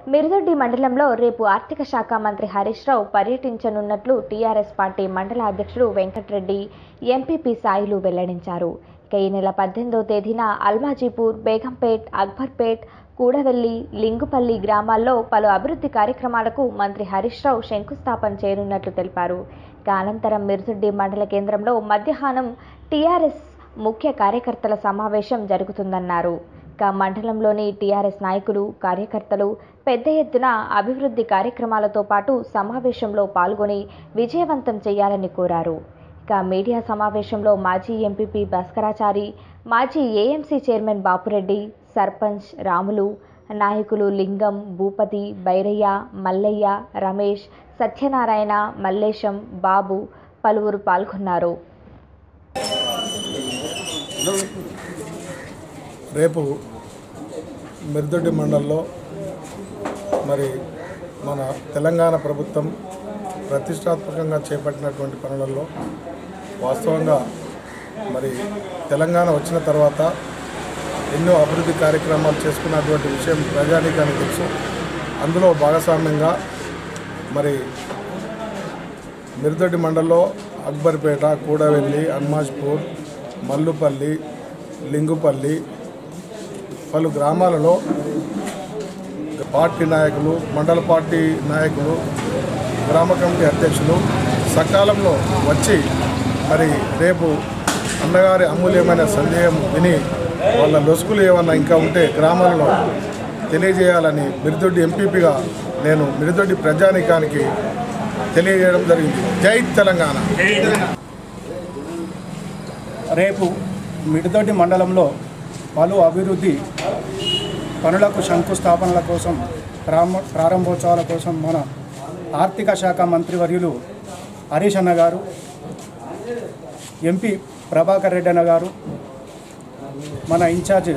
మిరుదొడ్డి మండలంలో రేపు ఆర్థిక శాఖ మంత్రి హరీష్ రావు పర్యటించనున్నట్లు టీఆర్ఎస్ పార్టీ మండల అధ్యక్షుడు వెంకట్రెడ్డి ఎంపీపీ సాయిలు వెల్లడించారు ఇక ఈ నెల పద్దెనిమిదో తేదీన అల్మాజీపూర్ బేగంపేట్ అక్బర్పేట్ కూడవెల్లి లింగుపల్లి గ్రామాల్లో పలు అభివృద్ధి కార్యక్రమాలకు మంత్రి హరీష్ రావు శంకుస్థాపన చేయనున్నట్లు తెలిపారు ఇక అనంతరం మిరుదొడ్డి మండల కేంద్రంలో మధ్యాహ్నం టీఆర్ఎస్ ముఖ్య కార్యకర్తల సమావేశం జరుగుతుందన్నారు ఇక మండలంలోని టీఆర్ఎస్ నాయకులు కార్యకర్తలు పెద్ద ఎత్తున అభివృద్ధి కార్యక్రమాలతో పాటు సమావేశంలో పాల్గొని విజయవంతం చేయాలని కోరారు ఇక మీడియా సమావేశంలో మాజీ ఎంపీపీ భాస్కరాచారి మాజీ ఏఎంసీ చైర్మన్ బాపురెడ్డి సర్పంచ్ రాములు నాయకులు లింగం భూపతి బైరయ్య మల్లయ్య రమేష్ సత్యనారాయణ మల్లేశం బాబు పలువురు పాల్గొన్నారు రేపు మిర్దొడ్డి మండలంలో మరి మన తెలంగాణ ప్రభుత్వం ప్రతిష్టాత్మకంగా చేపట్టినటువంటి పనులలో వాస్తవంగా మరి తెలంగాణ వచ్చిన తర్వాత ఎన్నో అభివృద్ధి కార్యక్రమాలు చేసుకున్నటువంటి విషయం ప్రజానీకానికి తెలుసు అందులో భాగస్వామ్యంగా మరి మిర్దొడ్డి మండలంలో అక్బర్పేట కూడవెల్లి హన్మాజ్పూర్ మల్లుపల్లి లింగుపల్లి పలు గ్రామాలలో పార్టీ నాయకులు మండల పార్టీ నాయకులు గ్రామ కమిటీ అధ్యక్షులు సకాలంలో వచ్చి మరి రేపు అన్నగారి అమూల్యమైన సందేహం విని వాళ్ళ లొసుగులు ఏమన్నా ఇంకా ఉంటే గ్రామాలలో తెలియజేయాలని మిరుదొడ్డి ఎంపీపీగా నేను మిరుదొడ్డి ప్రజానికానికి తెలియజేయడం జరిగింది జై తెలంగాణ రేపు మిడిదొడ్డి మండలంలో పలు అభివృద్ధి పనులకు శంకుస్థాపనల కోసం ప్రారంభ ప్రారంభోత్సవాల కోసం మన ఆర్థిక శాఖ మంత్రివర్యులు హరీష్ అన్న గారు ఎంపీ ప్రభాకర్ రెడ్డి అన్న గారు మన ఇన్ఛార్జ్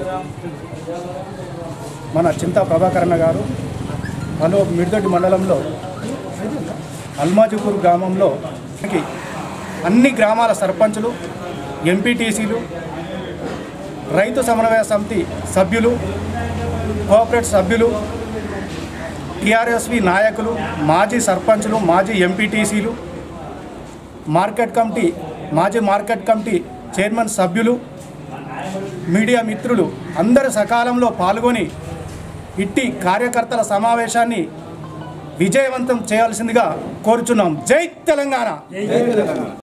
మన చింతా ప్రభాకర్ అన్న గారు పలు మిడిదొడ్డి మండలంలో అల్మాజీపూర్ గ్రామంలో అన్ని గ్రామాల సర్పంచులు ఎంపీటీసీలు రైతు సమన్వయ సమితి సభ్యులు కోఆపరేట్ సభ్యులు టీఆర్ఎస్వి నాయకులు మాజీ సర్పంచులు మాజీ ఎంపీటీసీలు మార్కెట్ కమిటీ మాజీ మార్కెట్ కమిటీ చైర్మన్ సభ్యులు మీడియా మిత్రులు అందరు సకాలంలో పాల్గొని ఇట్టి కార్యకర్తల సమావేశాన్ని విజయవంతం చేయాల్సిందిగా కోరుచున్నాం జై తెలంగాణ